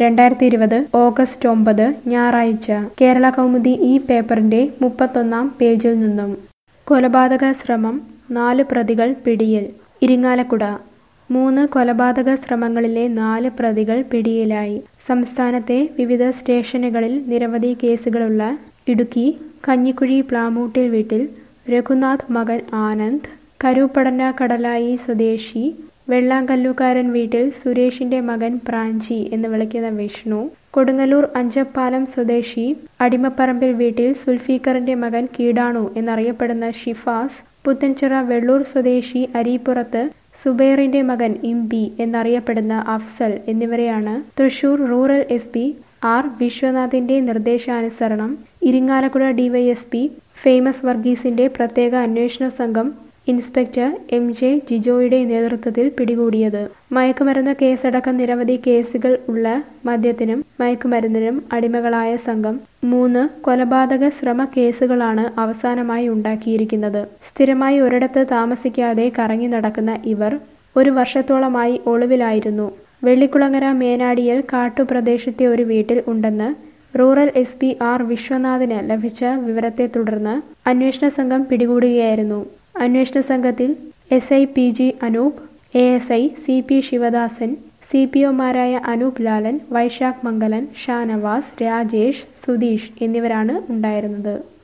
രണ്ടായിരത്തി ഇരുപത് ഓഗസ്റ്റ് ഒമ്പത് ഞായറാഴ്ച കേരള കൗമുദി ഈ പേപ്പറിന്റെ മുപ്പത്തൊന്നാം പേജിൽ നിന്നും കൊലപാതക ശ്രമം നാല് പ്രതികൾ പിടിയിൽ ഇരിങ്ങാലക്കുട മൂന്ന് കൊലപാതക ശ്രമങ്ങളിലെ നാല് പ്രതികൾ പിടിയിലായി സംസ്ഥാനത്തെ വിവിധ സ്റ്റേഷനുകളിൽ നിരവധി കേസുകളുള്ള ഇടുക്കി കഞ്ഞിക്കുഴി പ്ലാമൂട്ടിൽ വീട്ടിൽ രഘുനാഥ് മകൻ ആനന്ദ് കരൂപ്പടന്ന കടലായി സ്വദേശി വെള്ളാങ്കല്ലുകാരൻ വീട്ടിൽ സുരേഷിന്റെ മകൻ പ്രാഞ്ചി എന്ന് വിളിക്കുന്ന വിഷ്ണു കൊടുങ്ങല്ലൂർ അഞ്ചപ്പാലം സ്വദേശി അടിമപ്പറമ്പിൽ വീട്ടിൽ സുൽഫീഖറിന്റെ മകൻ കീടാണു എന്നറിയപ്പെടുന്ന ഷിഫാസ് പുത്തൻചിറ വെള്ളൂർ സ്വദേശി അരീപ്പുറത്ത് സുബൈറിന്റെ മകൻ ഇംബി എന്നറിയപ്പെടുന്ന അഫ്സൽ എന്നിവരെയാണ് Thrissur rural S P R വിശ്വനാഥിന്റെ നിർദ്ദേശാനുസരണം ഇരിങ്ങാലക്കുട ഡിവൈഎസ്പി ഫേമസ് വർഗീസിന്റെ പ്രത്യേക അന്വേഷണ സംഘം ഇൻസ്പെക്ടർ എം ജെ ജിജോയുടെ നേതൃത്വത്തിൽ പിടികൂടിയത് മയക്കുമരുന്ന് കേസടക്കം നിരവധി കേസുകൾ ഉള്ള മദ്യത്തിനും മയക്കുമരുന്നിനും അടിമകളായ സംഘം മൂന്ന് കൊലപാതക ശ്രമ കേസുകളാണ് അവസാനമായി ഉണ്ടാക്കിയിരിക്കുന്നത് സ്ഥിരമായി ഒരിടത്ത് താമസിക്കാതെ കറങ്ങി നടക്കുന്ന ഇവർ ഒരു വർഷത്തോളമായി ഒളിവിലായിരുന്നു വെള്ളിക്കുളങ്ങര മേനാടിയിൽ കാട്ടുപ്രദേശത്തെ ഒരു വീട്ടിൽ ഉണ്ടെന്ന് റൂറൽ എസ് പി ആർ വിശ്വനാഥിന് ലഭിച്ച വിവരത്തെ തുടർന്ന് അന്വേഷണ സംഘം പിടികൂടുകയായിരുന്നു അന്വേഷണ സംഘത്തിൽ S I P G Anoop A S I C P Sivadasan C P ഒമാരായ അനൂപ് ലാലൻ വൈശാഖ് മംഗലൻ ഷാനവാസ് രാജേഷ് സുധീഷ് എന്നിവരാണ് ഉണ്ടായിരുന്നത്